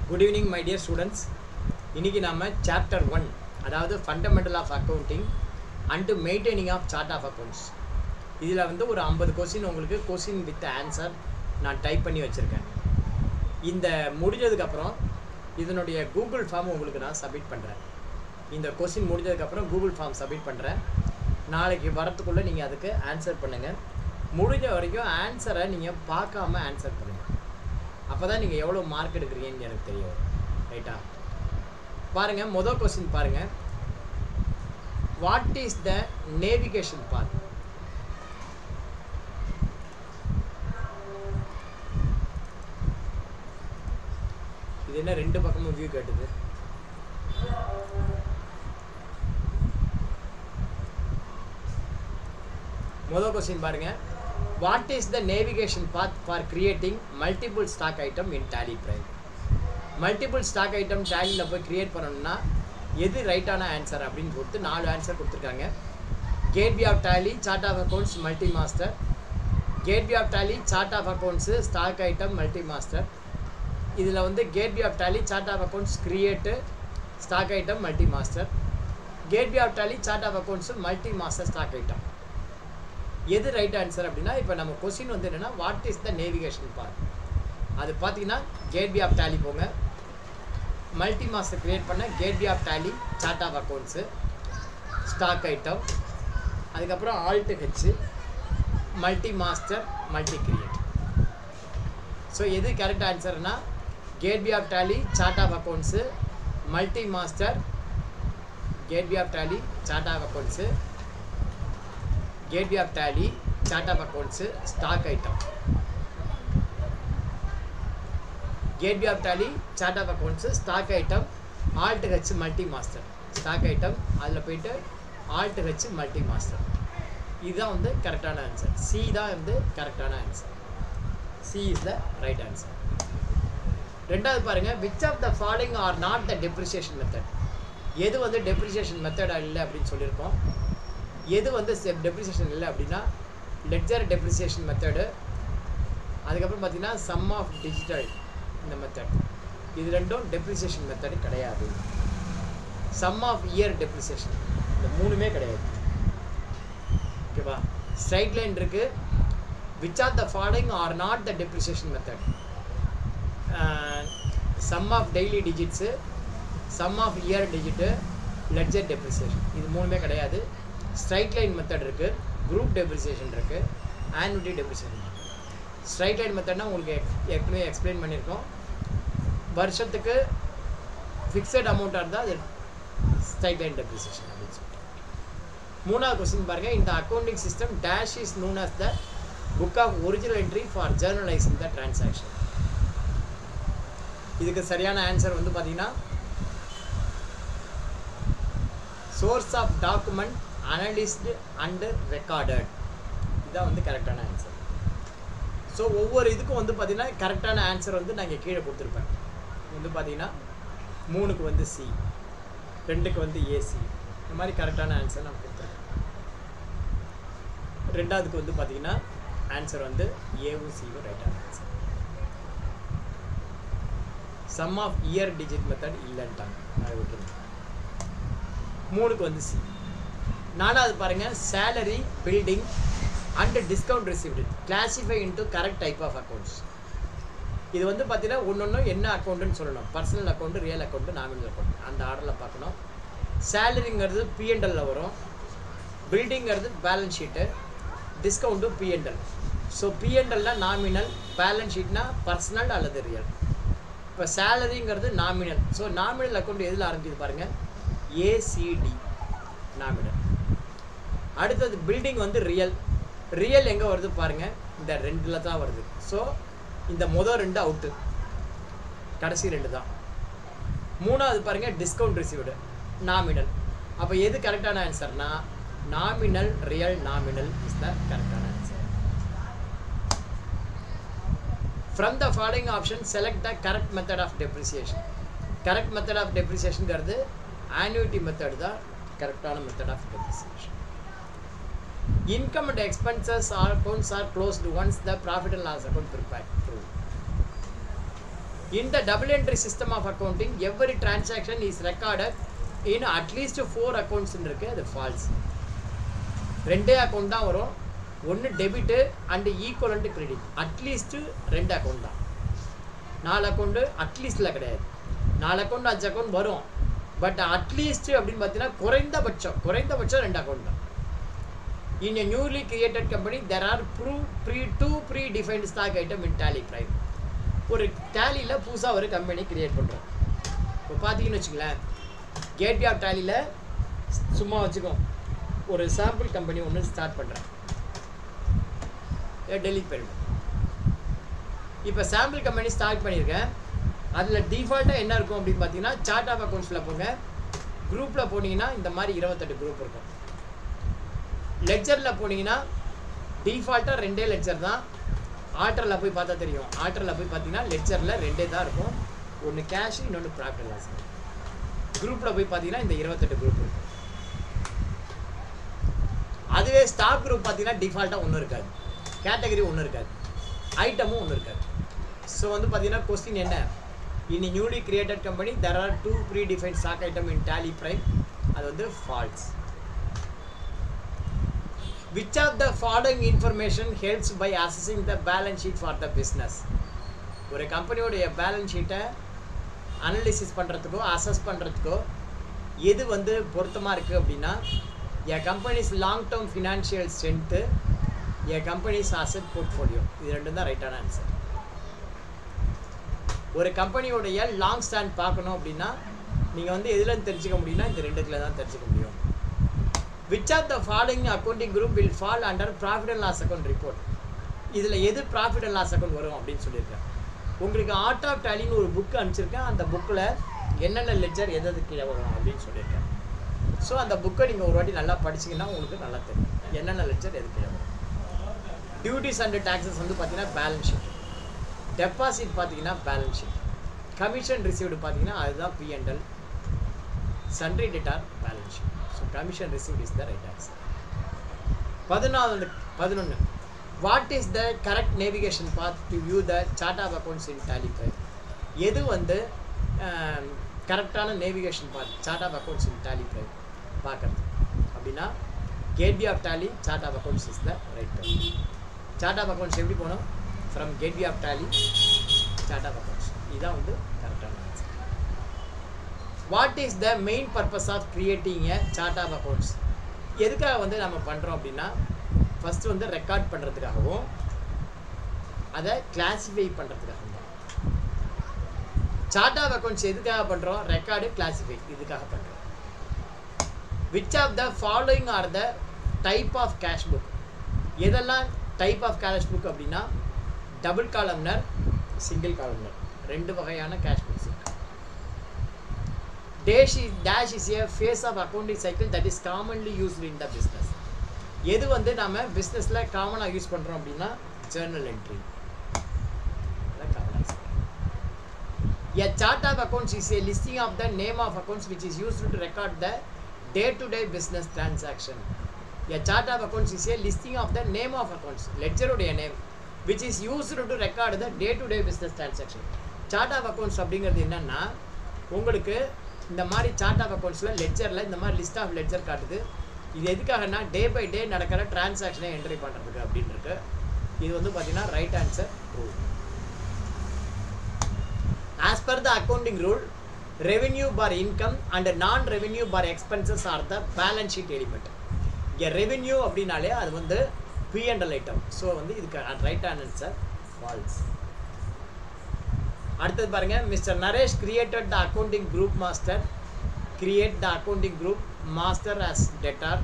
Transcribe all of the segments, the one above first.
Good evening my dear students இன்றைக்கி நம்ம chapter one அதாவது fundamental of accounting and maintaining of chart of accounts இதில் வந்து ஒரு ஐம்பது கொஸ்டின் உங்களுக்கு கொஸ்டின் வித் ஆன்சர் நான் டைப் பண்ணி வச்சுருக்கேன் இந்த முடிஞ்சதுக்கப்புறம் இதனுடைய கூகுள் ஃபார்ம் உங்களுக்கு நான் சப்மிட் பண்ணுறேன் இந்த கொஸ்டின் முடிஞ்சதுக்கப்புறம் கூகுள் ஃபார்ம் சப்மிட் பண்ணுறேன் நாளைக்கு வரத்துக்குள்ளே நீங்கள் அதுக்கு ஆன்சர் பண்ணுங்கள் முடிஞ்ச வரைக்கும் ஆன்சரை நீங்கள் பார்க்காம ஆன்சர் பண்ணுங்கள் அப்போ தான் நீங்கள் எவ்வளோ மார்க் எடுக்கிறீங்கன்னு எனக்கு தெரிய வரும் ரைட்டா பாருங்கள் மொதல் கொஸ்டின் பாருங்கள் what is the navigation path இது என்ன ரெண்டு பக்கமும் வியூ கேட்டுது முதல் கொஸ்டின் பாருங்க what is the navigation path for creating multiple stock item in Tally Prime multiple stock item டேலியில் போய் கிரியேட் பண்ணணும்னா எது ரைட்டான ஆன்சர் அப்படின்னு கொடுத்து நாலு ஆன்சர் கொடுத்துருக்காங்க gateway of Tally chart of accounts multi master gateway of Tally chart of accounts stock item multi master இதில் வந்து gateway of Tally chart of accounts create stock item multi master gateway of Tally chart of accounts multi master stock item எது right answer அப்படின்னா இப்போ நம்ம question வந்து என்னென்னா what is the navigation path அது பார்த்தீங்கன்னா கேட்வி ஆஃப் டேலி போங்க multi master create பண்ண கேட்வி of Tally chart of accounts stock item அதுக்கப்புறம் alt H multi master multi create so எது கரெக்ட் ஆன்சர்னா gateway of Tally chart of accounts multi master gateway of Tally chart of accounts gateway of Tally chart of accounts stock item gateway of Tally chart of accounts stock item alt H multi master stock item அதில் போயிட்டு alt H multi master இதுதான் வந்து கரெக்டான answer C தான் வந்து கரெக்டான answer C is the right answer ரெண்டாவது பாருங்கள் which of the following are not the depreciation method எது வந்து டெப்ரிசியேஷன் மெத்தட் இல்லை அப்படின்னு சொல்லியிருக்கோம் எது வந்து டெப்ரிசியேஷன் இல்லை அப்படின்னா லெட்ஜர் டெப்ரிசியேஷன் மெத்தடு அதுக்கப்புறம் பார்த்தீங்கன்னா சம் ஆஃப் டிஜிட்டல் இந்த மெத்தட் இது ரெண்டும் டெப்ரிசியேஷன் மெத்தடு கிடையாது சம் ஆஃப் இயர் டெப்ரிசியேஷன் இந்த மூணுமே கிடையாது ஓகேவா ஸ்ட்ரைட் லைன் இருக்கு which are the following are not the depreciation method sum of daily digits sum of year digit ledger depreciation இது மூணுமே கிடையாது ஸ்ட்ரைட் லைன் மெத்தட் இருக்குது குரூப் டெப்ரிசியேஷன் இருக்குது ஆன்விட்டி டெப்ரிசியேஷன் இருக்குது ஸ்ட்ரைட் லைன் மெத்தட்னா உங்களுக்கு ஏற்கனவே எக்ஸ்பிளைன் பண்ணியிருக்கோம் வருஷத்துக்கு ஃபிக்ஸட் அமௌண்ட்டாக இருந்தால் அது ஸ்ட்ரைட் லைன் டெப்ரிசியேஷன் அப்படின்னு சொல்லி மூணாவது கொஸ்டின் பாருங்கள் இந்த accounting system dash is known as the book of original entry for journalising the transaction இதுக்கு சரியான ஆன்சர் வந்து பார்த்தீங்கன்னா source of document analysed and recorded இதுதான் வந்து கரெக்டான ஆன்சர் ஸோ ஒவ்வொரு இதுக்கும் வந்து பார்த்திங்கன்னா கரெக்டான ஆன்சர் வந்து நான் இங்கே கீழே கொடுத்துருப்பேன் வந்து பார்த்திங்கன்னா மூணுக்கு வந்து சி ரெண்டுக்கு வந்து ஏசி இந்த மாதிரி கரெக்டான ஆன்சர் நான் கொடுத்துருக்கேன் ரெண்டாவதுக்கு வந்து பார்த்திங்கன்னா ஆன்சர் வந்து ஏவும் சிவும் ரைட்டான answer sum of year digit method இல்லைன்ட்டாங்க அதை விட்டுருங்க மூணுக்கு வந்து சி நாலாவது பாருங்க salary building and discount received classify into correct type of accounts இது வந்து பார்த்தீங்கன்னா ஒன்று ஒன்று என்ன அக்கௌண்ட்டுன்னு சொல்லணும் personal account real account nominal account அந்த ஆர்டரில் பார்க்கணும் சேலரிங்கிறது பிஎன்எல்ல வரும் பில்டிங்கிறது balance sheet discount PNL so பிஎன்எல்னா நாமினல் பேலன்ஸ் ஷீட்னா பர்சனல் அல்லது ரியல் இப்போ சேலரிங்கிறது நாமினல் ஸோ நாமினல் அக்கௌண்ட் எதில் ஆரம்பிக்குது பாருங்கள் ஏசிடி நாமினல் அடுத்தது பில்டிங் வந்து ரியல் ரியல் எங்கே வருது பாருங்கள் இந்த ரெண்டில் தான் வருது ஸோ இந்த மொதல் ரெண்டு அவுட்டு கடைசி ரெண்டு தான் மூணாவது பாருங்கள் டிஸ்கவுண்ட் ரிசீவ்டு நாமினல் அப்போ எது கரெக்டான ஆன்சர்னா nominal real nominal is the கரெக்டான answer from the following option select the correct method of depreciation correct method of டெப்ரிசியேஷனுங்கிறது ஆன்யூட்டி மெத்தட் தான் கரெக்டான method of depreciation income and expenses are accounts are closed once the profit and loss account prepared through In the double entry system of accounting, every transaction is recorded in at least four accounts இருக்கு அது falls ரெண்டே account தான் வரும் ஒன்று debit and equivalent credit at least ரெண்டு account தான் நாலு account அட்லீஸ்டில் கிடையாது நாலு அக்கௌண்ட் அஞ்சு அக்கௌண்ட் வரும் பட் அட்லீஸ்ட் அப்படின்னு பார்த்தீங்கன்னா குறைந்தபட்சம் குறைந்தபட்சம் ரெண்டு அக்கௌண்ட் தான் In a newly created company, there are pre, pre, two pre-defined stock item in Tally Prime. ஒரு டேலியில் புதுசாக ஒரு கம்பெனி கிரியேட் பண்ணுறோம் இப்போ பார்த்தீங்கன்னு வச்சுங்களேன் கேட்வே ஆஃப் டேலியில் சும்மா வச்சுக்கோ ஒரு சாம்பிள் கம்பெனி ஒன்று ஸ்டார்ட் பண்ணுறேன் டெலிட் பண்ணிடும் இப்போ சாம்பிள் கம்பெனி ஸ்டார்ட் பண்ணியிருக்கேன் அதில் டிஃபால்ட்டாக என்ன இருக்கும் அப்படின்னு பார்த்தீங்கன்னா சார்ட் ஆஃப் அக்கௌண்ட்ஸில் போங்க குரூப்பில் போனீங்கன்னா இந்த மாதிரி இருபத்தெட்டு குரூப் இருக்கும் லெட்ஜரில் போனீங்கன்னா டிஃபால்ட்டாக ரெண்டே லெட்ஜர் தான் ஆர்டரில் போய் பார்த்தா தெரியும் ஆர்டரில் போய் பார்த்தீங்கன்னா லெட்ஜரில் ரெண்டே தான் இருக்கும் ஒன்று கேஷ் இன்னொன்று ப்ராஃபிட் லாஸ் குரூப்பில் போய் பார்த்தீங்கன்னா இந்த இருபத்தெட்டு குரூப் இருக்கும் அதுவே ஸ்டாக் குரூப் பார்த்தீங்கன்னா டிஃபால்ட்டாக ஒன்றும் இருக்காது கேட்டகரி ஒன்றும் இருக்காது ஐட்டமும் ஒன்றும் இருக்காது ஸோ வந்து பார்த்தீங்கன்னா கொஸ்டின் என்ன இனி newly created company there are two predefine stock item in Tally Prime அது வந்து false which of the following information helps by assessing the balance sheet for the business ஒரு கம்பெனியோடைய பேலன்ஸ் ஷீட்டை analysis பண்ணுறதுக்கோ assess பண்ணுறதுக்கோ எது வந்து பொருத்தமாக இருக்குது அப்படின்னா a company's long term financial strength a company's asset portfolio இது ரெண்டும் தான் ரைட்டான ஆன்சர் ஒரு கம்பெனியோடைய லாங் ஸ்டாண்ட் பார்க்கணும் அப்படின்னா நீங்கள் வந்து எதுல தெரிஞ்சுக்க முடியும்னா இந்த ரெண்டுத்துல தான் தெரிஞ்சுக்க முடியும் which of the following accounting group will fall under profit and loss account report இதில் எது ப்ராஃபிட் அண்ட் லாஸ் அக்கௌண்ட் வரும் அப்படின்னு சொல்லியிருக்கேன் உங்களுக்கு ஆர்ட் ஆஃப் டேலின்னு ஒரு புக்கு அனுப்பிச்சிருக்கேன் அந்த புக்கில் என்னென்ன லெஜர் எது எது கீழே வரும் அப்படின்னு சொல்லியிருக்கேன் ஸோ அந்த புக்கை நீங்கள் ஒரு வாட்டி நல்லா படிச்சீங்கன்னா உங்களுக்கு நல்லா தெரியும் என்னென்ன லெஜர் எது கீழே வரும் டியூட்டிஸ் அண்ட் டேக்ஸஸ் வந்து பார்த்தீங்கன்னா பேலன்ஸ் ஷீட் டெபாசிட் பார்த்தீங்கன்னா பேலன்ஸ் ஷீட் கமிஷன் ரிசீவ்டு பார்த்தீங்கன்னா அதுதான் PNL sundry debtor balance sheet so commission received is the right answer பதினாலு பதினொன்று what is the correct navigation path to view the chart of accounts in Tally five எது வந்து கரெக்டான navigation path chart of accounts in Tally five பார்க்குறது அப்படின்னா gateway of Tally chart of accounts is the right chart of accounts எப்படி போகணும் from gateway of Tally chart of accounts இதுதான் வந்து கரெக்டான answer what is the main purpose of creating a chart of accounts எதுக்காக வந்து நம்ம பண்ணுறோம் அப்படின்னா ஃபஸ்ட்டு வந்து ரெக்கார்ட் பண்ணுறதுக்காகவும் அதை கிளாஸிஃபை பண்ணுறதுக்காகவும் தான் சார்ட் ஆஃப் அக்கௌண்ட்ஸ் எதுக்காக பண்ணுறோம் ரெக்கார்டு கிளாஸிஃபை இதுக்காக பண்ணுறோம் which of the following are the type of cash book எதெல்லாம் டைப் ஆஃப் கேஷ் புக் அப்படின்னா டபுள் காலம்னர் சிங்கிள் காலம்னர் ரெண்டு வகையான கேஷ் புக்ஸ் இருக்கு dash is dash is a phase of accounting cycle that is commonly used in the business எது வந்து நாம பிஸ்னஸில் காமனாக யூஸ் பண்ணுறோம் அப்படின்னா journal entry A chart of accounts is a listing of the name of accounts which is used to record the day-to-day business transaction. A chart of accounts is a listing of the name of accounts, ledger உடைய name, which is used to record the day-to-day business transaction. Chart of accounts அப்படிங்கிறது என்னன்னா உங்களுக்கு இந்த மாதிரி sort of அக்கௌண்ட்ஸில் லெட்ஜரில் இந்த மாதிரி list of ledger காட்டுது இது எதுக்காகனா டே பை டே நடக்கிற டிரான்சாக்ஷனை என்ட்ரி பண்ணுறதுக்கு அப்படின்னு இருக்கு இது வந்து பார்த்தீங்கன்னா right answer true as per the accounting rule revenue for income and non revenue for expenses are the balance sheet element இங்கே ரெவென்யூ அப்படின்னாலே அது வந்து பிஎன்எல் ஐட்டம் ஸோ வந்து இதுக்கு ரைட் ஆன்சர் ஃபால்ஸ் அடுத்தது பாருங்க mister Naresh created the accounting group master create the accounting group master as debtor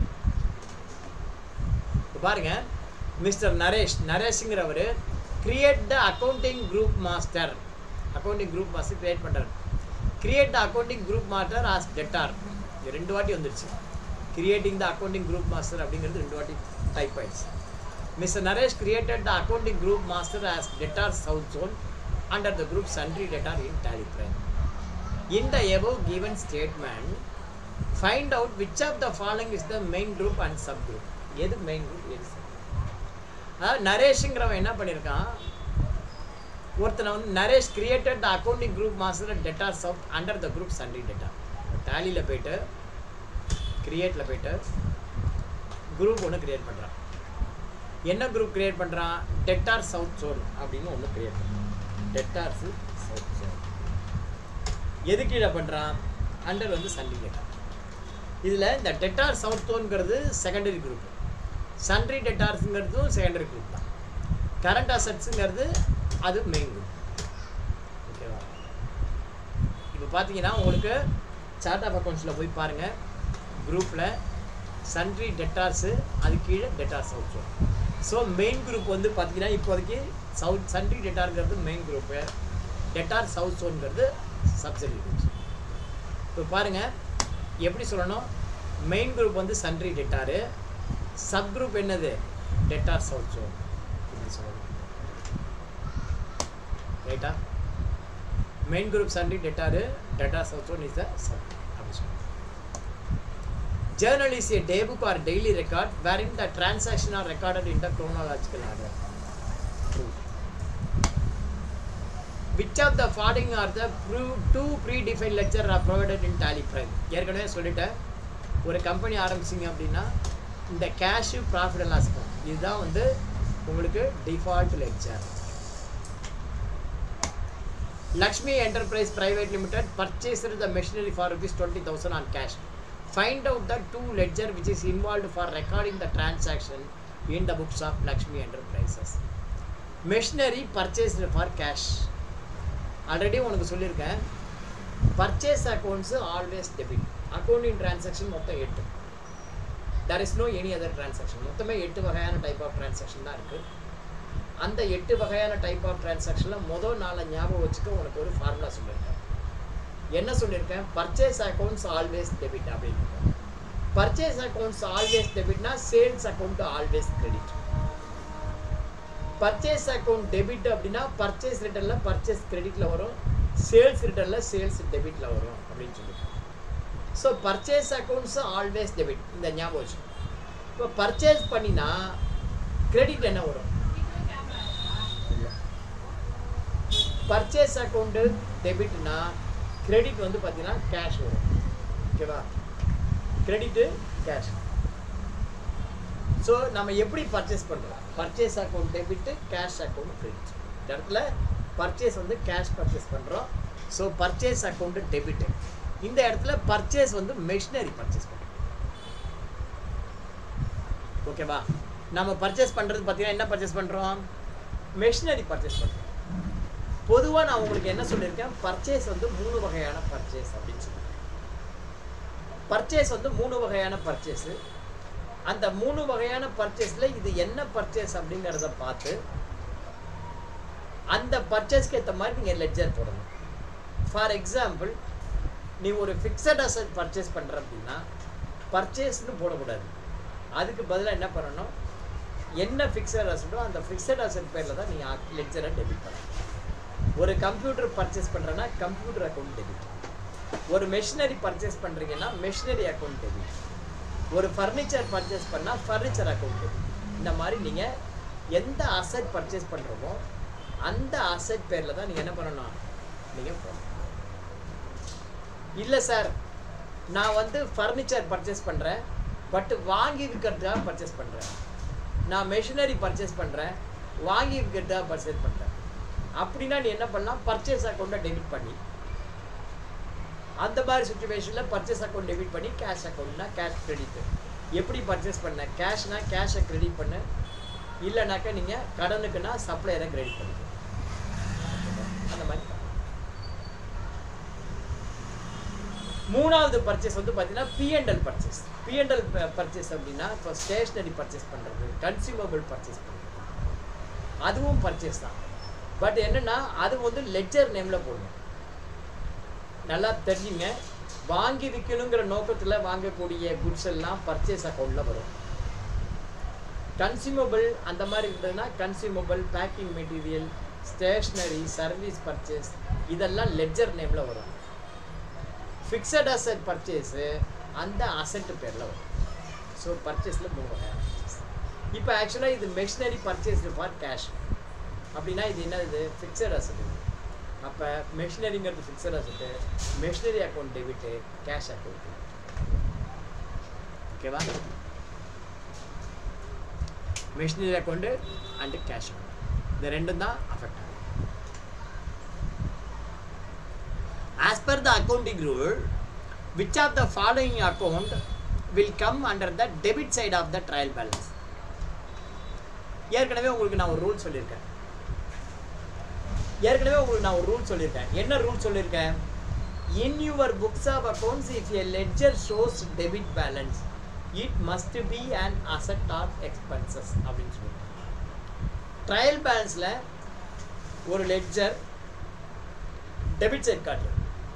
பாருங்க mister Naresh நரேஷுங்கிறவர் create the accounting group master accounting group master create பண்ணுறாரு create the accounting group master as debtor இது ரெண்டு வாட்டி வந்துருச்சு creating the accounting group master அப்படிங்கிறது ரெண்டு வாட்டி டைப் ஆயிடுச்சு mister Naresh created the accounting group master as debtor south zone under the group sundry data in tally prime. In the above given statement, find out which of the following is the main group and subgroup. எது main group எது sub அதாவது நரேஷுங்கிறவன் என்ன பண்ணியிருக்கான் ஒருத்தனை வந்து Naresh created the accounting group master debtor south under the group sundry debtor டேலியில் போயிட்டு கிரியேட்டில் போயிட்டு குரூப் ஒன்று கிரியேட் பண்ணுறான் என்ன குரூப் கிரியேட் பண்ணுறான் டெட்டார் சவுத் ஜோன் அப்படின்னு ஒன்று கிரியேட் பண்ணுறான் டெட்டார்ஸு சவுத் ஜோன் எது கீழே பண்ணுறான் அண்டர் வந்து சன்ரி டெட்டா இதில் இந்த டெட்டார் சவுத் ஜோன்ங்கிறது செகண்டரி குரூப் சன்ரி டெட்டார்ஸுங்கிறதும் செகண்டரி குரூப் தான் கரண்ட் அசட்ஸுங்கிறது அது மெயின் குரூப் ஓகேவா இப்போ பார்த்தீங்கன்னா உங்களுக்கு சார்ட் ஆஃப் அக்கௌண்ட்ஸில் போய் பாருங்கள் குரூப்பில் சன்ட்ரி டெட்டார்ஸு அது கீழே debtor south zone so main group வந்து பார்த்தீங்கன்னா இப்போதைக்கு சவுத் சன்ட்ரி டெட்டாருங்கிறது மெயின் குரூப்பு டெட்டார் சவுத் ஜோன்ங்கிறது சப்சிடி குரூப்ஸ் இப்போ பாருங்கள் எப்படி சொல்லணும் மெயின் குரூப் வந்து சன்ட்ரி டெட்டாரு சப் குரூப் என்னது டெட்டார் சவுத் ஜோன் இப்படி சொல்லணும் ரைட்டா main group sundry debtor debtor south zone is the sub அப்படி சொல்லணும் Journal is a day book or daily record wherein the transaction are recorded in the chronological order. True. Which of the following are the pro- two predefined ledger are provided in Tally Prime? ஏற்கனவே சொல்லிட்டேன் ஒரு company ஆரம்பிச்சிங்க அப்படின்னா இந்த cash profit and loss இதுதான் வந்து உங்களுக்கு default lecture Lakshmi Enterprise Private Limited purchased the machinery for rupees 20,000 on cash. Find out the two ledger which is involved for recording the transaction in the books of Lakshmi Enterprises. Machinery purchased for cash. Already உனக்கு சொல்லியிருக்கேன் purchase accounts always debit accounting transaction மொத்தம் எட்டு there is no any other transaction மொத்தமே எட்டு வகையான type of transaction தான் இருக்குது அந்த எட்டு வகையான டைப் ஆஃப் டிரான்சாக்ஷனில் மொதல் நாளை ஞாபகம் வச்சுக்க உனக்கு ஒரு ஃபார்முலா சொல்லியிருக்கேன் என்ன சொல்லியிருக்கேன் பர்ச்சேஸ் அக்கௌண்ட்ஸ் ஆல்வேஸ் டெபிட் அப்படின்னு பர்ச்சேஸ் அக்கௌண்ட்ஸ் ஆல்வேஸ் டெபிட்னா sales account always credit purchase account debit அப்படின்னா பர்ச்சேஸ் ரிட்டர்னில் பர்ச்சேஸ் கிரெடிட்டில் வரும் சேல்ஸ் ரிட்டர்னில் சேல்ஸ் டெபிட்டில் வரும் அப்படின்னு சொல்லி so purchase accounts always debit இந்த ஞாபகம் வச்சு இப்போ பர்ச்சேஸ் பண்ணினா கிரெடிட் என்ன வரும் பர்ச்சேஸ் அக்கௌண்ட்டு டெபிட்னா கிரெடிட் வந்து பார்த்தீங்கன்னா கேஷ் வரும் ஓகேவா கிரெடிட்டு கேஷ் ஸோ நம்ம எப்படி பர்ச்சேஸ் பண்ணுறோம் purchase account debit cash account credit இந்த இடத்துல பர்ச்சேஸ் வந்து கேஷ் பர்ச்சேஸ் பண்ணுறோம் ஸோ பர்ச்சேஸ் அக்கௌண்ட்டு டெபிட்டு இந்த இடத்துல பர்ச்சேஸ் வந்து மெஷினரி பர்ச்சேஸ் பண்ணுறோம் ஓகேவா நம்ம பர்ச்சேஸ் பண்ணுறது பார்த்தீங்கன்னா என்ன பர்ச்சேஸ் பண்ணுறோம் மெஷினரி பர்ச்சேஸ் பண்ணுறோம் பொதுவாக நான் உங்களுக்கு என்ன சொல்லியிருக்கேன் பர்ச்சேஸ் வந்து மூணு வகையான பர்ச்சேஸ் அப்படின்னு சொல்லி பர்ச்சேஸ் வந்து மூணு வகையான பர்ச்சேஸு அந்த மூணு வகையான பர்ச்சேஸில் இது என்ன பர்ச்சேஸ் அப்படிங்கிறத பார்த்து அந்த பர்ச்சேஸ்க்கு ஏற்ற மாதிரி நீங்கள் லெட்ஜர் போடணும் ஃபார் எக்ஸாம்பிள் நீ ஒரு ஃபிக்ஸட் அசட் பர்ச்சேஸ் பண்ணுற அப்படின்னா பர்ச்சேஸ்னு போடக்கூடாது அதுக்கு பதிலாக என்ன பண்ணணும் என்ன ஃபிக்ஸட் அசட்டோ அந்த ஃபிக்ஸட் அசட் பேரில் தான் நீங்கள் லெட்ஜரை டெபிட் பண்ணணும் ஒரு கம்ப்யூட்டர் பர்ச்சேஸ் பண்ணுறேன்னா கம்ப்யூட்டர் அக்கௌண்ட் டெபிட் ஒரு மெஷினரி பர்ச்சேஸ் பண்ணுறீங்கன்னா மெஷினரி அக்கௌண்ட் டெபிட் ஒரு ஃபர்னிச்சர் பர்ச்சேஸ் பண்ணால் ஃபர்னிச்சர் அக்கௌண்ட் டெபிட் இந்த மாதிரி நீங்கள் எந்த அசட் பர்ச்சேஸ் பண்ணுறோமோ அந்த அசட் பேரில் தான் நீங்கள் என்ன பண்ணணும் நீங்கள் போகணும் இல்லை சார் நான் வந்து ஃபர்னிச்சர் பர்ச்சேஸ் பண்ணுறேன் பட் வாங்கி விற்கிறதுக்காக பர்ச்சேஸ் பண்ணுறேன் நான் மெஷினரி பர்ச்சேஸ் பண்ணுறேன் வாங்கி விற்கிறதுக்காக பர்ச்சேஸ் பண்ணுறேன் அப்படின்னா நீ என்ன பண்ணலாம் பர்ச்சேஸ் அக்கௌண்ட்டை டெபிட் பண்ணி அந்த மாதிரி சுச்சுவேஷனில் பர்ச்சேஸ் அக்கௌண்ட் டெபிட் பண்ணி கேஷ் அக்கௌண்ட்னா கேஷ் கிரெடிட் எப்படி பர்ச்சேஸ் பண்ண கேஷ்னா கேஷை கிரெடிட் பண்ணு இல்லைனாக்கா நீங்கள் கடனுக்குன்னா சப்ளையரை கிரெடிட் பண்ணுங்க அந்த மாதிரி மூணாவது பர்ச்சேஸ் வந்து பார்த்தீங்கன்னா பிஎன்எல் பர்ச்சேஸ் பிஎன்எல் பர்ச்சேஸ் அப்படின்னா இப்போ ஸ்டேஷ்னரி பர்ச்சேஸ் பண்ணுறது கன்சியூமபிள் பர்ச்சேஸ் பண்ணுறது அதுவும் பர்ச்சேஸ் தான் பட் என்னென்னா அது வந்து லெட்ஜர் நேமில் போடணும் நல்லா தெரிஞ்சுங்க வாங்கி விற்கணுங்கிற நோக்கத்தில் வாங்கக்கூடிய குட்ஸ் எல்லாம் பர்ச்சேஸ் அக்கௌண்ட்டில் வரும் கன்சியூமபிள் அந்த மாதிரி இருந்ததுன்னா consumable packing material stationery service purchase இதெல்லாம் லெட்ஜர் நேமில் வரும் ஃபிக்ஸட் அசட் பர்ச்சேஸு அந்த அசட் பேரில் வரும் ஸோ பர்ச்சேஸில் மூணு வகையான பர்ச்சேஸ் இப்போ ஆக்சுவலாக இது மெஷினரி பர்ச்சேஸ் ஃபார் கேஷ் அப்படின்னா இது என்ன இது ஃபிக்ஸட் அசட் அப்போ மெஷினரிங்கிறது fixed asset machinery account debit cash account ஓகேவா machinery account and cash account இந்த ரெண்டும் தான் அஃபெக்ட் ஆகும் As per the accounting rule, which of the following account will come under the debit side of the trial balance? ஏற்கனவே உங்களுக்கு நான் ஒரு rule சொல்லியிருக்கேன் ஏற்கனவே உங்களுக்கு நான் ஒரு ரூல் சொல்லியிருக்கேன் என்ன ரூல் சொல்லியிருக்கேன் in your books of accounts if a ledger shows debit balance it must be and asset of expenses அப்படின்னு சொல்லியிருக்கேன் ட்ரையல் பேலன்ஸில் ஒரு லெட்ஜர் டெபிட் சைட் காட்டுது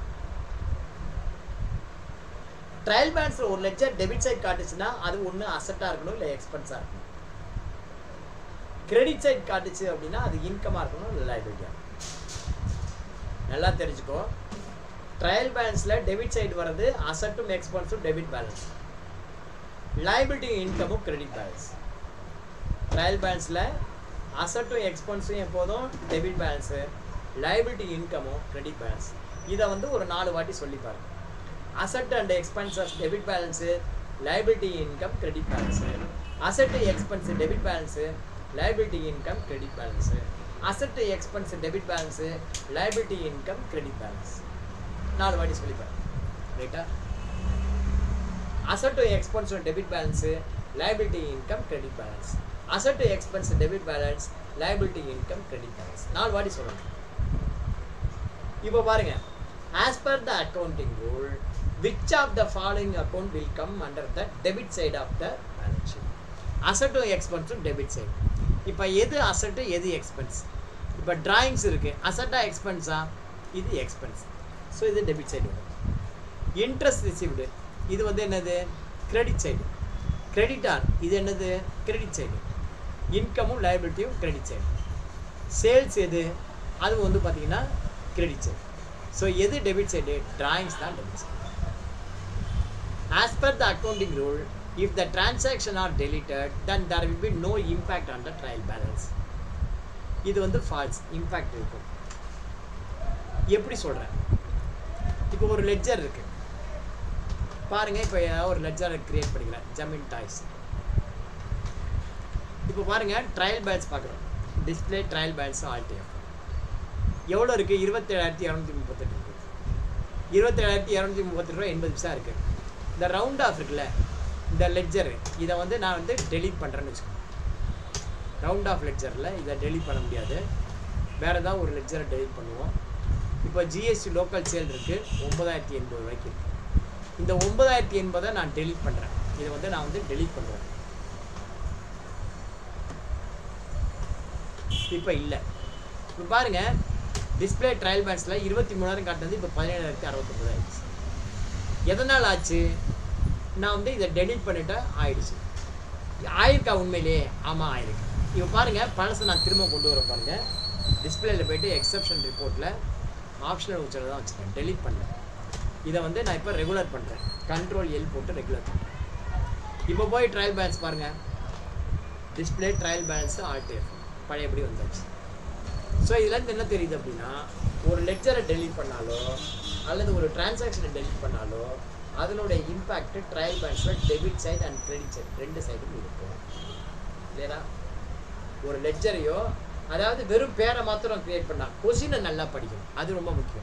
ட்ரையல் பேலன்ஸில் ஒரு லெட்ஜர் டெபிட் சைட் காட்டுச்சுன்னா அது ஒன்று அசட்டாக இருக்கணும் இல்லை எக்ஸ்பென்ஸாக இருக்கணும் கிரெடிட் சைட் காட்டுச்சு அப்படின்னா அது இன்கமாக இருக்கணும் இல்லை லைபிலிட்டியாக நல்லா தெரிஞ்சுக்கோ ட்ரையல் பேலன்ஸில் டெபிட் சைடு வர்றது அசட்டும் எக்ஸ்பென்ஸும் டெபிட் பேலன்ஸ் லைபிலிட்டி இன்கமும் கிரெடிட் பேலன்ஸ் ட்ரையல் பேலன்ஸில் அசட்டும் எக்ஸ்பென்ஸும் எப்போதும் டெபிட் பேலன்ஸு லைபிலிட்டி இன்கமும் கிரெடிட் பேலன்ஸ் இதை வந்து ஒரு நாலு வாட்டி சொல்லி பாருங்க asset and expenses debit balance liability income credit balance asset expense debit balance liability income credit balance asset expense debit balance liability income credit balance நாலு வாட்டி சொல்லி பாருங்க ரைட்டா asset expense debit balance liability income credit balance asset expense debit balance liability income credit balance நாலு வாட்டி சொல்லணும் இப்போ பாருங்க as per the accounting rule which of the following account will come under the debit side of the balance sheet அசட்டும் எக்ஸ்பென்ஸும் debit side இப்போ எது அசட்டு எது எக்ஸ்பென்ஸ் இப்போ டிராயிங்ஸ் இருக்குது அசட்டா எக்ஸ்பென்ஸா இது எக்ஸ்பென்ஸ் ஸோ இது டெபிட் சைடு வரும் இன்ட்ரெஸ்ட் ரிசீவ்டு இது வந்து என்னது கிரெடிட் சைடு கிரெடிட்டார் இது என்னது கிரெடிட் சைடு இன்கமும் லைபிலிட்டியும் கிரெடிட் சைடு சேல்ஸ் எது அது வந்து பார்த்தீங்கன்னா கிரெடிட் சைடு ஸோ எது டெபிட் சைடு டிராயிங்ஸ் தான் debit side as per the accounting rule if the transaction are deleted then there will be no impact on the trial balance இது வந்து falls impact இருக்கும் எப்படி சொல்கிறேன் இப்போ ஒரு லெட்ஜர் இருக்கு பாருங்க இப்போ ஏதாவது ஒரு லெட்ஜரை கிரியேட் பண்ணிக்கிறேன் ஜமீன் டாய்ஸ் இப்போ பாருங்க ட்ரையல் பேலன்ஸ் பார்க்குறோம் டிஸ்பிளே ட்ரையல் பேலன்ஸ் ஆல்டிஎஃப் எவ்வளோ இருக்குது இருபத்தேழாயிரத்தி இரநூத்தி முப்பத்தெட்டு இருக்குது இருபத்தேழாயிரத்தி இரநூத்தி முப்பத்தெட்டு ரூபா எண்பது நிமிஷம் இருக்குது இந்த ரவுண்ட் ஆஃப் இருக்குல்ல இந்த லெட்ஜர் இதை வந்து நான் வந்து டெலீட் பண்ணுறேன்னு வச்சுக்கோங்க ரவுண்ட் ஆஃப் லெட்ஜரில் இதை டெலீட் பண்ண முடியாது வேறு ஏதாவது ஒரு லெட்ஜரை டெலீட் பண்ணுவோம் இப்போ ஜிஎஸ்டி லோக்கல் சேல் இருக்குது ஒம்பதாயிரத்தி எண்பது ரூபாய்க்கு இருக்குது இந்த ஒம்பதாயிரத்தி எண்பதை நான் டெலீட் பண்ணுறேன் இதை வந்து நான் வந்து டெலீட் பண்ணுறேன் இப்போ இல்லை இப்போ பாருங்கள் டிஸ்பிளே ட்ரையல் பேலன்ஸில் இருபத்தி மூணாயிரம் காட்டுனது இப்போ பதினேழாயிரத்தி அறுபத்தொம்பது ஆயிடுச்சு எதனால் ஆச்சு நான் வந்து இதை டெலீட் பண்ணிட்டேன் ஆயிடுச்சு ஆயிருக்கா உண்மையிலேயே ஆமாம் ஆயிருக்கு இப்போ பாருங்கள் பழசை நான் திரும்ப கொண்டு வர பாருங்கள் டிஸ்பிளேல போயிட்டு எக்ஸப்ஷன் ரிப்போர்ட்டில் ஆப்ஷனல் உச்சரை தான் வச்சுருக்கேன் டெலீட் பண்ணேன் இதை வந்து நான் இப்போ ரெகுலர் பண்ணுறேன் கண்ட்ரோல் எல் போட்டு ரெகுலர் பண்ணுறேன் இப்போ போய் ட்ரையல் பேலன்ஸ் பாருங்கள் டிஸ்பிளே ட்ரையல் பேலன்ஸு ஆல்டிஎஃப் பழையபடி வந்தாச்சு ஸோ இதுலேருந்து என்ன தெரியுது அப்படின்னா ஒரு லெக்சரை டெலீட் பண்ணாலோ அல்லது ஒரு டிரான்சாக்ஷனை டெலீட் பண்ணாலோ அதனுடைய இம்பேக்ட் ட்ரையல் பேலன்ஸில் debit side and credit side ரெண்டு சைடும் இருக்கும் இல்லையா ஒரு லெட்ஜரையோ அதாவது வெறும் பேரை மாத்திரம் கிரியேட் பண்ணா கொஷினை நல்லா படிக்கணும் அது ரொம்ப முக்கியம்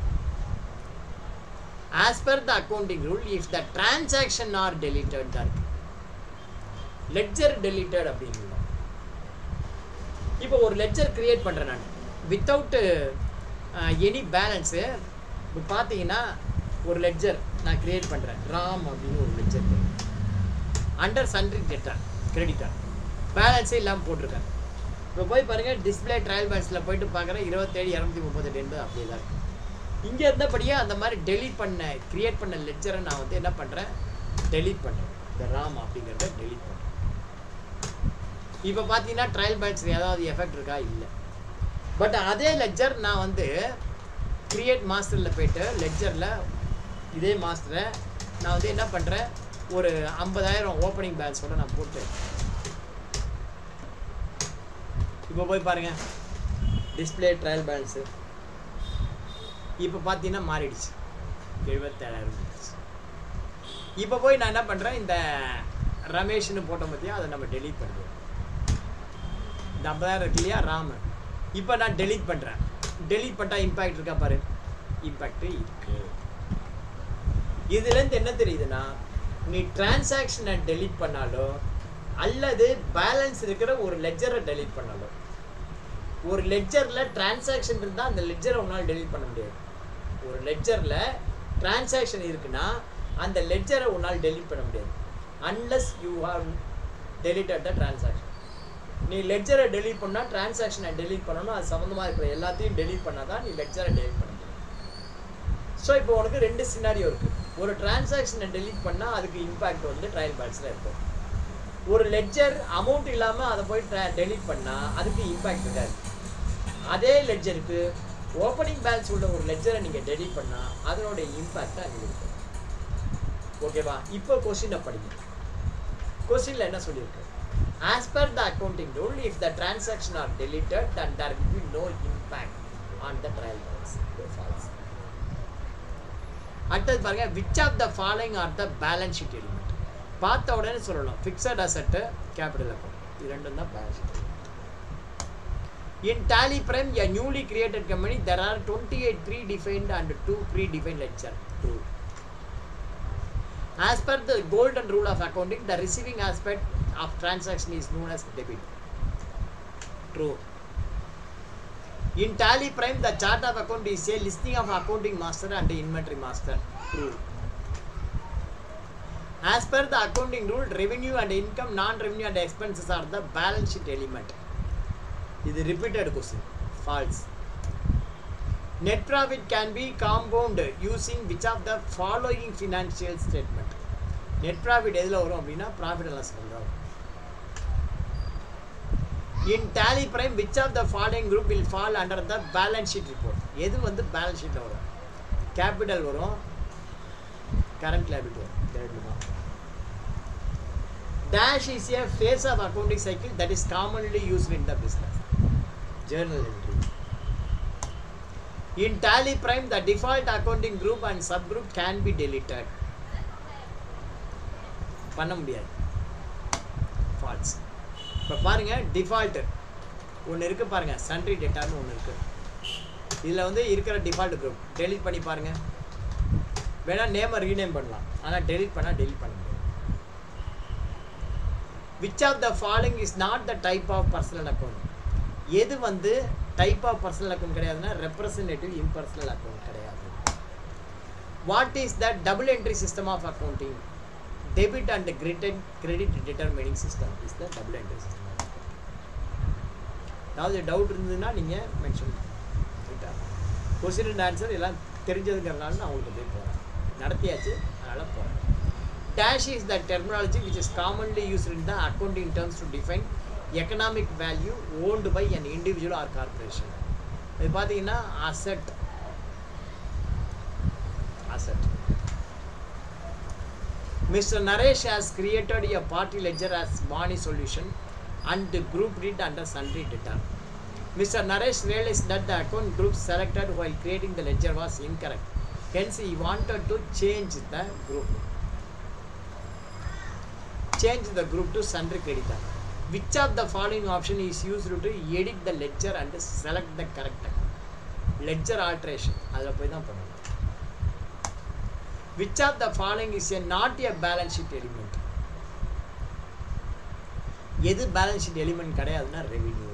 as per the accounting rule if the transaction are deleted தான் இருக்கு லெட்ஜர் டெலிட்டட் அப்படின்னு இப்போ ஒரு லெட்ஜர் கிரியேட் பண்ணுறேன் நான் வித்தவுட்டு எனி பேலன்ஸு இப்போ பார்த்தீங்கன்னா ஒரு லெட்ஜர் நான் கிரியேட் பண்ணுறேன் ராம் அப்படின்னு ஒரு ledger under sundry debtor creditor பேலன்ஸே இல்லாமல் போட்டிருக்கேன் இப்போ போய் பாருங்கள் டிஸ்பிளே ட்ரையல் பேலன்ஸில் போயிட்டு பார்க்குறேன் இருபத்தேழு இரநூத்தி முப்பத்தெட்டு என்பது அப்படியே தான் இருக்குது இங்கே இருந்தபடியே அந்த மாதிரி டெலீட் பண்ண கிரியேட் பண்ண லெட்ஜரை நான் வந்து என்ன பண்ணுறேன் டெலீட் பண்ணுறேன் இந்த ராம் அப்படிங்கிறத டெலீட் பண்ணுறேன் இப்போ பார்த்தீங்கன்னா ட்ரையல் பேலன்ஸில் ஏதாவது எஃபெக்ட் இருக்கா இல்லை பட் அதே லெட்ஜர் நான் வந்து கிரியேட் மாஸ்டரில் போயிட்டு லெட்ஜரில் இதே மாஸ்டரை நான் வந்து என்ன பண்ணுறேன் ஒரு ஐம்பதாயிரம் ஓப்பனிங் பேலன்ஸோட நான் போட்டு இப்போ போய் பாருங்கள் டிஸ்பிளே ட்ரையல் பேலன்ஸு இப்போ பார்த்தீங்கன்னா மாறிடுச்சு எழுபத்தேழாயிரம் போயிடுச்சு இப்போ போய் நான் என்ன பண்ணுறேன் இந்த ரமேஷ்னு போட்ட பற்றியா அதை நம்ம டெலீட் பண்ணுறோம் இந்த ஐம்பதாயிரம் இருக்கு இல்லையா ராமு இப்போ நான் டெலீட் பண்ணுறேன் டெலீட் பண்ணிட்டா இம்பேக்ட் இருக்கா பாரு இம்பேக்ட் இருக்கு இதுலேருந்து என்ன தெரியுதுன்னா நீ டிரான்சாக்ஷனை டெலீட் பண்ணாலோ அல்லது பேலன்ஸ் இருக்கிற ஒரு லெஜரை டெலீட் பண்ணாலோ ஒரு லெட்ஜரில் டிரான்சாக்ஷன் இருந்தால் அந்த லெட்ஜரை உன்னால் டெலீட் பண்ண முடியாது ஒரு லெட்ஜரில் டிரான்சாக்ஷன் இருக்குன்னா அந்த லெட்ஜரை உன்னால் டெலீட் பண்ண முடியாது unless you have deleted the transaction நீ லெட்ஜரை டெலீட் பண்ணால் டிரான்சாக்ஷனை டெலீட் பண்ணணும் அது சம்மந்தமாக இருக்கிற எல்லாத்தையும் டெலீட் பண்ணால் தான் நீ லெட்ஜரை டெலீட் பண்ண முடியும் ஸோ இப்போ உனக்கு ரெண்டு சினாரியோ இருக்குது ஒரு டிரான்சாக்ஷனை டெலீட் பண்ணால் அதுக்கு இம்பேக்ட் வந்து ட்ரையல் பேலன்ஸில் இருக்கும் ஒரு லெட்ஜர் அமௌண்ட் இல்லாமல் அதை போய் டெலீட் பண்ணால் அதுக்கு இம்பேக்ட் இருக்காது அதே லெட்ஜருக்கு ஓப்பனிங் பேலன்ஸ் உள்ள ஒரு லெட்ஜரை நீங்கள் டெலீட் பண்ணால் அதனுடைய இம்பேக்ட் அங்கே இருக்கும் ஓகேவா இப்போ கொஸ்டினை படிங்க கொஸ்டினில் என்ன சொல்லியிருக்கு as per the accounting rule if the transaction are deleted then there will be no impact on the trial balance இது false அடுத்தது பாருங்க which of the following are the balance sheet element பார்த்த உடனே சொல்லணும் ஃபிக்ஸட் அசெட்டு கேபிட்டல் அக்கௌண்ட் இது ரெண்டும் தான் balance sheet In Tally Prime, a newly created company, there are 28 predefined and 2 predefined ledger. True. As per the golden rule of accounting, the receiving aspect of transaction is known as debit. True. In Tally Prime, the chart of account is a listing of accounting master and inventory master. True. As per the accounting rule, revenue and income, non-revenue and expenses are the balance sheet element. இது repeated question false net profit can be compound using which of the following financial statement net profit எதில் வரும் அப்படின்னா profit and loss வரும் in Tally Prime which of the following group will fall under the balance sheet report எது வந்து balance ஷீட்டில் வரும் capital வரும் current லேபிலிட்டி வரும் இந்த ரெண்டு தான் dash is a phase of accounting cycle that is commonly used in the business journal entry in tally prime the default accounting group and subgroup can be deleted பண்ண முடியாது falls இப்போ பாருங்க default ஒன்று இருக்கு பாருங்க சன்ட்ரி டேட்டான்னு ஒன்று இருக்கு இதில் வந்து இருக்கிற டிஃபால்ட் குரூப் டெலிட் பண்ணி பாருங்க வேணா நேமை ரீநேம் பண்ணலாம் ஆனால் டெலிட் பண்ணால் டெலிட் பண்ண முடியாது which of the following is not the type of personal account எது வந்து டைப் ஆஃப் பர்சனல் அக்கௌண்ட் கிடையாதுன்னா ரெப்ரசன்டேட்டிவ் இம்பர்சனல் அக்கௌண்ட் கிடையாது what is the double entry system of accounting debit and credit credit determining system is the double entry system ஏதாவது doubt இருந்ததுன்னா நீங்கள் mention ரைட்டா question and answer எல்லாம் தெரிஞ்சதுங்கிறதுனால நான் உங்களுக்கு போய் போகிறேன் நடத்தியாச்சு அதனால் போகிறேன் dash is the terminology which is commonly used in the accounting terms to define economic value owned by an individual or corporation இது பார்த்தீங்கன்னா asset asset mister Naresh has created a party ledger as Vani solution and group it under sundry data Mr. Naresh realized that the account group selected while creating the ledger was incorrect. Hence, he wanted to change the group. change the group to sundry creditor. Which of the following option is used to edit the ledger and select the correct account? Ledger alteration. அதில் போய் தான் பண்ணணும் Which of the following is a not a balance sheet element? எது balance sheet element கிடையாதுன்னா revenue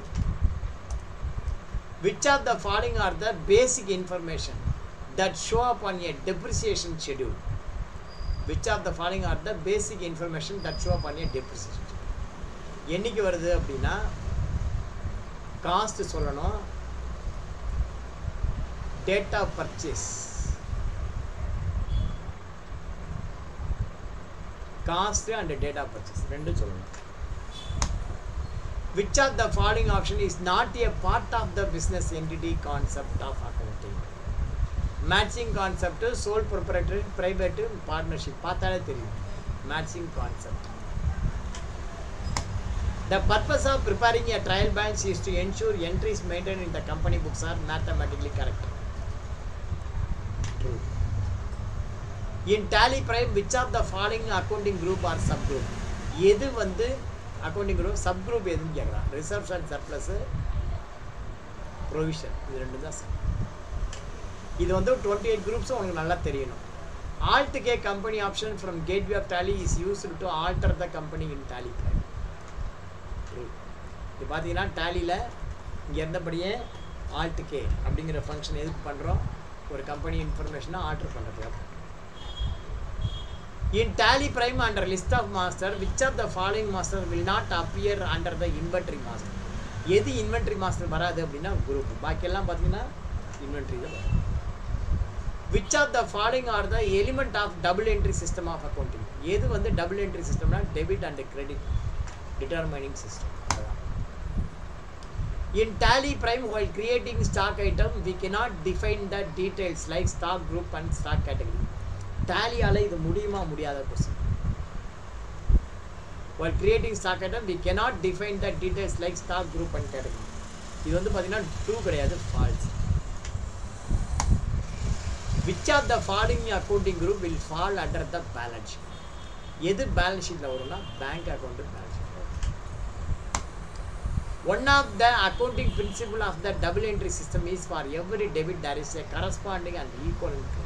which of the following are the basic information that show up on a depreciation schedule which of the following are the basic information that show பண்ணி depreciation என்னைக்கு வருது அப்படின்னா cost சொல்லணும் date of purchase cost and date of purchase ரெண்டும் சொல்லணும் which of the following option is not a part of the business entity concept of accounting matching concept soul proprietary private partnership பார்த்தாலே தெரியும் matching concept The purpose of preparing a trial balance is to ensure entries maintained in the company books are mathematically correct. True. In tally prime, which of the following accounting group or subgroup? எது வந்து accounting group sub group எதுன்னு கேட்குறான் reserves and surplus provision இது ரெண்டு தான் sub. இது வந்து twenty eight குரூப்ஸும் உங்களுக்கு நல்லா தெரியணும் alt K company option from gateway of Tally is used to alter the company in Tally Prime இது பார்த்தீங்கன்னா டேலியில் இங்கே இருந்தபடியே ஆல்ட் கே அப்படிங்கிற ஃபங்க்ஷன் எதுக்கு பண்ணுறோம் ஒரு கம்பெனி இன்ஃபர்மேஷனை ஆல்டர் பண்ணுறதுக்கு In tally prime under list of master, which of the following master will not appear under the inventory master? எது இன்வென்ட்ரி மாஸ்டர் வராது அப்படின்னா குரூப் பாக்கியெல்லாம் பார்த்தீங்கன்னா இன்வென்ட்ரி தான் வரும் which of the following are the element of double entry system of accounting எது வந்து double entry சிஸ்டம்னா debit and credit determining system In tally prime, while creating stock item, we cannot define the details like stock group and stock category. டேலியால் இது முடியுமா முடியாத question while creating stock item we cannot define the details like stock group and category இது வந்து பார்த்தீங்கன்னா true கிடையாது false which of the following accounting group will fall under the balance sheet எது balance ஷீட்டில் வரும்னா bank account balance sheet one of the accounting principle of the double entry system is for every debit there is a corresponding and equal income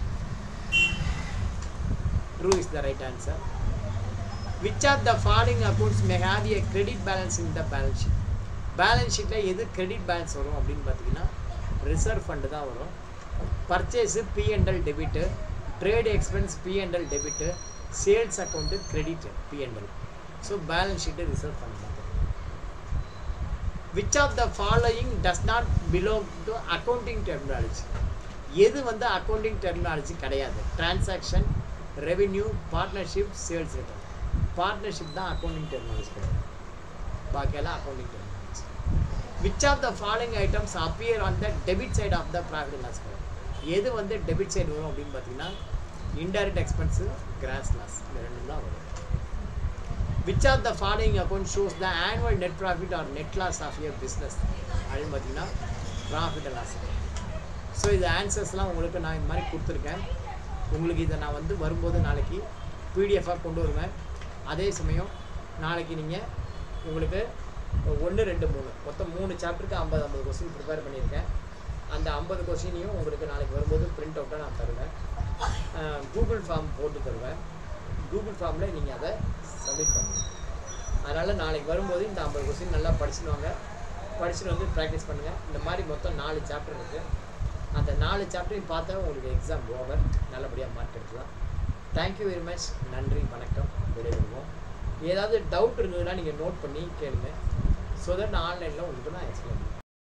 True is the right answer. Which of the following accounts may have a credit balance in the balance sheet? Balance ஷீட்டில் எது credit balance வரும் அப்படின்னு பார்த்தீங்கன்னா reserve fund தான் வரும் purchase PNL debit trade expense PNL debit sales account credit PNL so balance sheet reserve fund தான் which of the following does not belong to accounting terminology எது வந்து அக்கௌண்டிங் டெர்மினாலஜி கிடையாது transaction revenue partnership sales return partnership தான் accounting terminology கிடையாது பாக்கியெல்லாம் accounting terminology which of the following items appear on the debit side of the profit loss எது வந்து debit side வரும் அப்படின்னு பார்த்தீங்கன்னா இன்டைரக்ட் எக்ஸ்பென்ஸு கிராஸ் லாஸ் இந்த ரெண்டு தான் வரும் which of the following account shows the annual net profit or net loss of your business அப்படின்னு பார்த்தீங்கன்னா ப்ராஃபிட் அண்ட் லாஸ் ஸோ இது ஆன்சர்ஸ்லாம் உங்களுக்கு நான் இந்த மாதிரி கொடுத்துருக்கேன் உங்களுக்கு இதை நான் வந்து வரும்போது நாளைக்கு பிடிஎஃபாக கொண்டு வருவேன் அதே சமயம் நாளைக்கு நீங்கள் உங்களுக்கு ஒன்று ரெண்டு மூணு மொத்தம் மூணு சாப்டருக்கு ஐம்பது ஐம்பது கொஸ்டின் ப்ரிப்பேர் பண்ணியிருக்கேன் அந்த ஐம்பது கொஸ்டினையும் உங்களுக்கு நாளைக்கு வரும்போது பிரிண்ட் அவுட்டாக நான் தருவேன் கூகுள் ஃபார்ம் போட்டு தருவேன் கூகுள் ஃபார்மில் நீங்கள் அதை சப்மிட் பண்ணுங்கள் அதனால் நாளைக்கு வரும்போது இந்த ஐம்பது கொஸ்டின் நல்லா படிச்சுட்டு வாங்க படிச்சுட்டு வந்து ப்ராக்டிஸ் பண்ணுங்கள் இந்த மாதிரி மொத்தம் நாலு சாப்டர் இருக்குது அந்த நாலு சாப்டரையும் பார்த்தா உங்களுக்கு எக்ஸாம் ஓவர் நல்லபடியாக மார்க் எடுக்கலாம் தேங்க்யூ வெரி மச் நன்றி வணக்கம் விடைபெறுவோம் ஏதாவது டவுட் இருந்ததுன்னா நீங்கள் நோட் பண்ணி கேளுங்க ஸோ தட் நான் ஆன்லைனில் உங்களுக்கு நான் எக்ஸ்பிளைன் பண்ணுவேன்